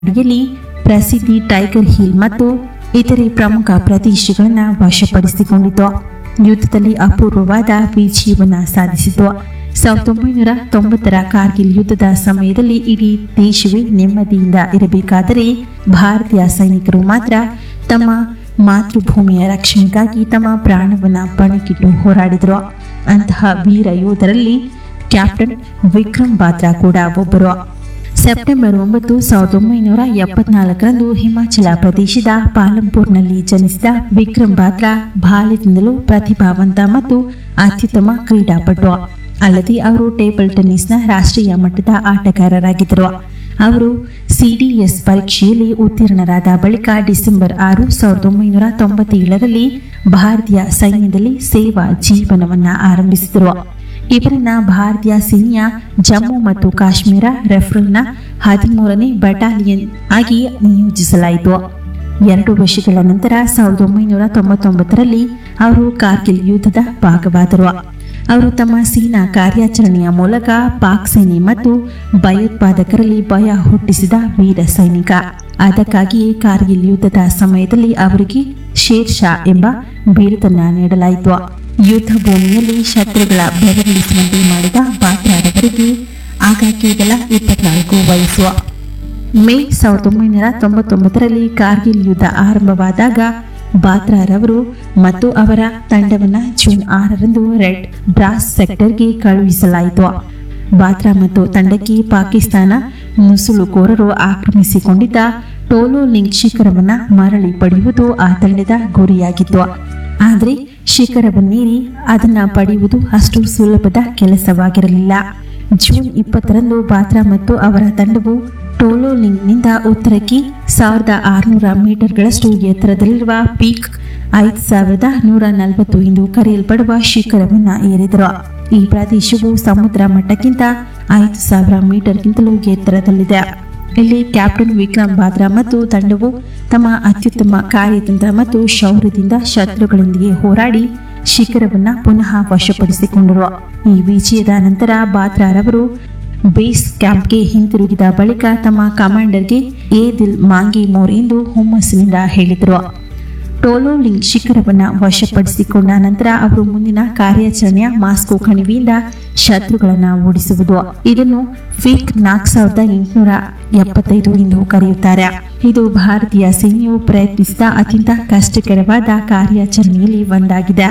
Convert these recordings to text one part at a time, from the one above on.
ಅಡಿಯಲ್ಲಿ ಪ್ರಸಿದ್ಧಿ tiger hill ಮತ್ತು ಇತರೆ ಪ್ರಮುಖ ಪ್ರದೇಶಗಳನ್ನು ವಶಪಡಿಸಿಕೊಂಡಿತು ಯುದ್ಧದಲ್ಲಿ ಅಪೂರ್ವವಾದ ವಿಜಯವನ್ನ ಸಾಧಿಸಿತು ಸಾವಿರದ ಒಂಬೈನೂರ ತೊಂಬತ್ತರ ಕಾರ್ಗಿಲ್ ಯುದ್ಧದ ಸಮಯದಲ್ಲಿ ಇಡೀ ದೇಶವೇ ನೆಮ್ಮದಿಯಿಂದ ಇರಬೇಕಾದರೆ ಭಾರತೀಯ ಸೈನಿಕರು ಮಾತ್ರ ತಮ್ಮ ಮಾತೃಭೂಮಿಯ ರಕ್ಷಣೆಗಾಗಿ ತಮ್ಮ ಪ್ರಾಣವನ್ನ ಪಣಕ್ಕಿಟ್ಟು ಹೋರಾಡಿದರು ಅಂತಹ ವೀರ ಯೋಧರಲ್ಲಿ ಕ್ಯಾಪ್ಟನ್ ವಿಕ್ರಮ್ ಬಾತ್ರಾ ಕೂಡ ಒಬ್ಬರು ಸೆಪ್ಟೆಂಬರ್ ಒಂಬತ್ತು ಸಾವಿರದ ಒಂಬೈನೂರ ಎಪ್ಪತ್ನಾಲ್ಕರಂದು ಹಿಮಾಚಲ ಪ್ರದೇಶದ ಪಾಲಂಪುರ್ನಲ್ಲಿ ಜನಿಸಿದ ವಿಕ್ರಮ್ ಬಾತ್ರಾ ಬಾಲ್ಯದಿಂದಲೂ ಪ್ರತಿಭಾವಂತ ಮತ್ತು ಅತ್ಯುತ್ತಮ ಕ್ರೀಡಾಪಟು ಅಲ್ಲದೆ ಅವರು ಟೇಬಲ್ ಟೆನ್ನಿಸ್ನ ರಾಷ್ಟ್ರೀಯ ಮಟ್ಟದ ಆಟಗಾರರಾಗಿದ್ದರು ಅವರು ಸಿಡಿಎಸ್ ಪರೀಕ್ಷೆಯಲ್ಲಿ ಉತ್ತೀರ್ಣರಾದ ಬಳಿಕ ಡಿಸೆಂಬರ್ ಆರು ಸಾವಿರದ ಒಂಬೈನೂರ ತೊಂಬತ್ತೇಳರಲ್ಲಿ ಭಾರತೀಯ ಸೈನ್ಯದಲ್ಲಿ ಸೇವಾ ಜೀವನವನ್ನ ಆರಂಭಿಸಿದರು ಇವರನ್ನ ಭಾರತೀಯ ಸೇನೆಯ ಜಮ್ಮು ಮತ್ತು ಕಾಶ್ಮೀರ ರೆಫ್ರಲ್ನ ಹದಿಮೂರನೇ ಬಟಾಲಿಯನ್ ಆಗಿ ನಿಯೋಜಿಸಲಾಯಿತು ಎರಡು ವರ್ಷಗಳ ನಂತರ ಸಾವಿರದ ಒಂಬೈನೂರ ತೊಂಬತ್ತೊಂಬತ್ತರಲ್ಲಿ ಅವರು ಕಾರ್ಗಿಲ್ ಯುದ್ಧದ ಭಾಗವಾದರು ಅವರು ತಮ್ಮ ಸೇನಾ ಕಾರ್ಯಾಚರಣೆಯ ಮೂಲಕ ಪಾಕ್ ಸೇನೆ ಮತ್ತು ಭಯೋತ್ಪಾದಕರಲ್ಲಿ ಭಯ ಹುಟ್ಟಿಸಿದ ವೀರ ಸೈನಿಕ ಅದಕ್ಕಾಗಿಯೇ ಕಾರ್ಗಿಲ್ ಯುದ್ಧದ ಸಮಯದಲ್ಲಿ ಅವರಿಗೆ ಶೇರ್ ಶಾ ಎಂಬ ಬಿರುದನ್ನ ನೀಡಲಾಯಿತು ಯುದ್ಧ ಭೂಮಿಯಲ್ಲಿ ಶತ್ರುಗಳ ಬೆವರಿಳಿಸುವಂತೆ ಮಾಡಿದ ಬಾತ್ರಾರವರಿಗೆ ಆಗ ಕೇವಲ ಇಪ್ಪತ್ನಾಲ್ಕು ವಯಸ್ಸು ಮೇ ಸಾವಿರದ ಒಂಬೈನೂರ ತೊಂಬತ್ತೊಂಬತ್ತರಲ್ಲಿ ಕಾರ್ಗಿಲ್ ಯುದ್ಧ ಆರಂಭವಾದಾಗ ಬಾತ್ರಾರವರು ಮತ್ತು ಅವರ ತಂಡವನ್ನ ಜೂನ್ ಆರರಂದು ರೆಡ್ ಬ್ರಾಸ್ ಸೆಕ್ಟರ್ಗೆ ಕಳುಹಿಸಲಾಯಿತು ಬಾತ್ರಾ ಮತ್ತು ತಂಡಕ್ಕೆ ಪಾಕಿಸ್ತಾನ ನುಸುಳುಕೋರರು ಆಕ್ರಮಿಸಿಕೊಂಡಿದ್ದ ಟೋಲೋ ಲಿಂಕ್ ಶಿಖರವನ್ನ ಮರಳಿ ಪಡೆಯುವುದು ಆ ತಂಡದ ಗುರಿಯಾಗಿತ್ತು ಆದರೆ ಶಿಖರವನ್ನೇರಿ ಅದನ್ನ ಪಡೆಯುವುದು ಅಷ್ಟು ಸುಲಭದ ಕೆಲಸವಾಗಿರಲಿಲ್ಲ ಜೂನ್ ಇಪ್ಪತ್ತರಂದು ಬಾತ್ರಾ ಮತ್ತು ಅವರ ತಂಡವು ಟೋಲೋ ಲಿಂಕ್ನಿಂದ ಉತ್ತರಕ್ಕೆ ಸಾವಿರದ ಆರುನೂರ ಮೀಟರ್ಗಳಷ್ಟು ಎತ್ತರದಲ್ಲಿರುವ ಪೀಕ್ ಐದು ಸಾವಿರದ ನೂರ ನಲವತ್ತು ಎಂದು ಕರೆಯಲ್ಪಡುವ ಶಿಖರವನ್ನು ಏರಿದರು ಈ ಪ್ರದೇಶವು ಸಮುದ್ರ ಮಟ್ಟಕ್ಕಿಂತ ಐದು ಸಾವಿರ ಮೀಟರ್ಗಿಂತಲೂ ಎತ್ತರದಲ್ಲಿದೆ ಇಲ್ಲಿ ಕ್ಯಾಪ್ಟನ್ ವಿಕ್ರಮ್ ಬಾತ್ರಾ ಮತ್ತು ತಂಡವು ತಮ್ಮ ಅತ್ಯುತ್ತಮ ಕಾರ್ಯತಂತ್ರ ಮತ್ತು ಶೌರ್ಯದಿಂದ ಶತ್ರುಗಳೊಂದಿಗೆ ಹೋರಾಡಿ ಶಿಖರವನ್ನ ಪುನಃ ವಶಪಡಿಸಿಕೊಂಡರು ಈ ವಿಜಯದ ನಂತರ ಬಾತ್ರಾರವರು ಬೇಸ್ ಕ್ಯಾಂಪ್ಗೆ ಹಿಂತಿರುಗಿದ ಬಳಿಕ ತಮ್ಮ ಕಮಾಂಡರ್ಗೆ ಎ ದಿಲ್ ಮಾಂಗಿ ಮೋರ್ ಎಂದು ಹುಮ್ಮಸ್ಸಿನಿಂದ ಹೇಳಿದರು ಟೋಲೋ ಲಿಂಗ್ ಶಿಖರವನ್ನ ವಶಪಡಿಸಿಕೊಂಡ ನಂತರ ಅವರು ಮುಂದಿನ ಕಾರ್ಯಾಚರಣೆಯ ಮಾಸ್ಕೋ ಕಣಿವೆಯಿಂದ ಶತ್ರುಗಳನ್ನ ಓಡಿಸುವುದು ಇದನ್ನು ಫೀಕ್ ನಾಲ್ಕು ಸಾವಿರದ ಎಂಟುನೂರ ಎಪ್ಪತ್ತೈದು ಎಂದು ಕರೆಯುತ್ತಾರೆ ಇದು ಭಾರತೀಯ ಸೇನೆಯು ಪ್ರಯತ್ನಿಸಿದ ಅತ್ಯಂತ ಕಷ್ಟಕರವಾದ ಕಾರ್ಯಾಚರಣೆಯಲ್ಲಿ ಒಂದಾಗಿದೆ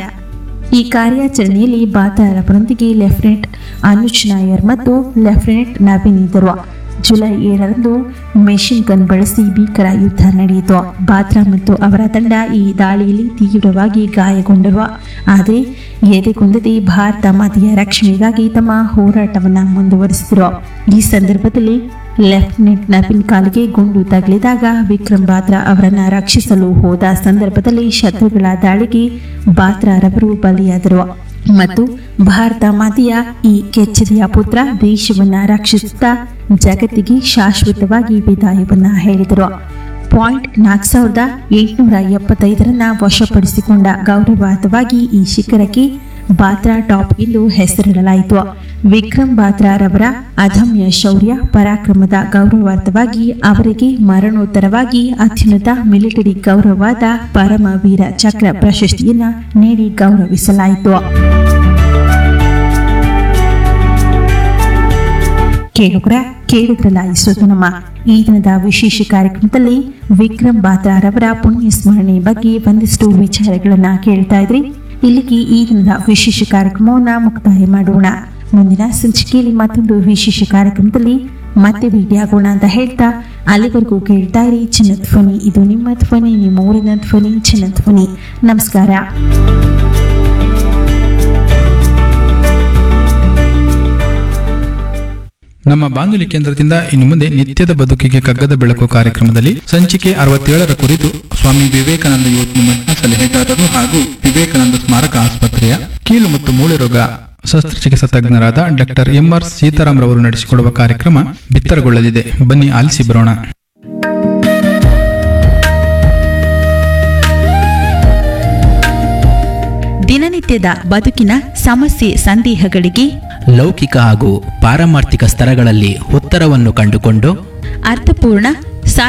ಈ ಕಾರ್ಯಾಚರಣೆಯಲ್ಲಿ ಬಾತಾರವರೊಂದಿಗೆ ಲೆಫ್ಟಿನೆಂಟ್ ಅನುಜ್ ನಾಯರ್ ಮತ್ತು ಲೆಫ್ಟಿನೆಂಟ್ ನವೀನ್ ಇದ್ದರು ಜುಲೈ ಏಳರಂದು ಮೆಷಿನ್ ಗನ್ ಬಳಸಿ ಭೀಕರ ಯುದ್ಧ ನಡೆಯಿತು ಬಾತ್ರಾ ಮತ್ತು ಅವರ ತಂಡ ಈ ದಾಳಿಯಲ್ಲಿ ತೀವ್ರವಾಗಿ ಗಾಯಗೊಂಡರು ಆದರೆ ಎದೆಗುಂದದೆ ಭಾರತ ಮಾತೆಯ ರಕ್ಷಣೆಗಾಗಿ ತಮ್ಮ ಹೋರಾಟವನ್ನು ಮುಂದುವರಿಸಿದರು ಈ ಸಂದರ್ಭದಲ್ಲಿ ಲೆಫ್ಟಿನೆಂಟ್ ನವೀನ್ ಕಾಲಿಗೆ ಗುಂಡು ತಗುಲಿದಾಗ ವಿಕ್ರಮ್ ಬಾತ್ರಾ ಅವರನ್ನ ರಕ್ಷಿಸಲು ಹೋದ ಸಂದರ್ಭದಲ್ಲಿ ಶತ್ರುಗಳ ದಾಳಿಗೆ ಬಾತ್ರಾರವರು ಬಲಿಯಾದರು ಮತ್ತು ಭಾರತ ಮಾತೆಯ ಈ ಕೆಚ್ಚರಿಯ ಪುತ್ರ ದೇಶವನ್ನ ರಕ್ಷಿಸುತ್ತಾ ಜಗತ್ತಿಗೆ ಶಾಶ್ವತವಾಗಿ ವಿದಾಯವನ್ನ ಹೇಳಿದರು ಪಾಯಿಂಟ್ ನಾಲ್ಕು ಸಾವಿರದ ಎಂಟುನೂರ ಎಪ್ಪತ್ತೈದರನ್ನ ವಶಪಡಿಸಿಕೊಂಡ ಗೌರವಾರ್ಥವಾಗಿ ಈ ಶಿಖರಕ್ಕೆ ಬಾತ್ರಾ ಟಾಪ್ ಎಂದು ಹೆಸರಿಡಲಾಯಿತು ವಿಕ್ರಮ್ ಬಾತ್ರಾರವರ ಅದಮ್ಯ ಶೌರ್ಯ ಪರಾಕ್ರಮದ ಗೌರವಾರ್ಥವಾಗಿ ಅವರಿಗೆ ಮರಣೋತ್ತರವಾಗಿ ಅತ್ಯುನ್ನತ ಮಿಲಿಟರಿ ಗೌರವವಾದ ಪರಮವೀರ ಚಕ್ರ ಪ್ರಶಸ್ತಿಯನ್ನ ನೀಡಿ ಗೌರವಿಸಲಾಯಿತು ಕೇಳುಗರ ಕೇಳಿದ್ರಲ್ಲ ಇಷ್ಟೊತ್ತು ನಮ್ಮ ಈ ದಿನದ ವಿಶೇಷ ಕಾರ್ಯಕ್ರಮದಲ್ಲಿ ವಿಕ್ರಮ್ ಬಾತ್ರಾರವರ ಪುಣ್ಯ ಸ್ಮರಣೆ ಬಗ್ಗೆ ಒಂದಿಷ್ಟು ವಿಚಾರಗಳನ್ನ ಕೇಳ್ತಾ ಇದ್ರಿ ಇಲ್ಲಿಗೆ ಈ ದಿನದ ವಿಶೇಷ ಕಾರ್ಯಕ್ರಮವನ್ನ ಮುಕ್ತಾಯ ಮಾಡೋಣ ಮುಂದಿನ ಸಂಚಿಕೆಯಲ್ಲಿ ಮತ್ತೊಂದು ವಿಶೇಷ ಕಾರ್ಯಕ್ರಮದಲ್ಲಿ ಮತ್ತೆ ಭೇಟಿಯಾಗೋಣ ಅಂತ ಹೇಳ್ತಾ ಅಲ್ಲಿವರೆಗೂ ಕೇಳ್ತಾ ಇರಿ ಚಿನ್ನ ಧ್ವನಿ ಇದು ನಿಮ್ಮ ಧ್ವನಿ ನಿಮ್ಮ ಊರಿನ ಧ್ವನಿ ಚಿನ್ನ ಧ್ವನಿ ನಮಸ್ಕಾರ ನಮ್ಮ ಬಾನುಲಿ ಕೇಂದ್ರದಿಂದ ಇನ್ನು ಮುಂದೆ ನಿತ್ಯದ ಬದುಕಿಗೆ ಕಗ್ಗದ ಬೆಳಕು ಕಾರ್ಯಕ್ರಮದಲ್ಲಿ ಸಂಚಿಕೆ ಅರವತ್ತೇಳರ ಕುರಿತು ಸ್ವಾಮಿ ವಿವೇಕಾನಂದ ಯೂತ್ ಮೂವ್ಮೆಂಟ್ನ ಸಲಹೆಗಾರರು ಹಾಗೂ ವಿವೇಕಾನಂದ ಸ್ಮಾರಕ ಆಸ್ಪತ್ರೆಯ ಕೀಲು ಮತ್ತು ಮೂಳೆ ರೋಗ ಶಸ್ತ್ರಚಿಕಿತ್ಸಾ ತಜ್ಞರಾದ ಡಾಕ್ಟರ್ ಎಂಆರ್ ಸೀತಾರಾಮ್ ರವರು ನಡೆಸಿಕೊಡುವ ಕಾರ್ಯಕ್ರಮ ಬಿತ್ತರಗೊಳ್ಳಲಿದೆ ಬನ್ನಿ ಆಲಿಸಿ ಬರೋಣ ದಿನನಿತ್ಯದ ಬದುಕಿನ ಸಮಸ್ಯೆ ಸಂದೇಹಗಳಿಗೆ ಲೌಕಿಕ ಹಾಗೂ ಪಾರಮಾರ್ಥಿಕ ಸ್ತರಗಳಲ್ಲಿ ಉತ್ತರವನ್ನು ಕಂಡುಕೊಂಡು ಅರ್ಥಪೂರ್ಣ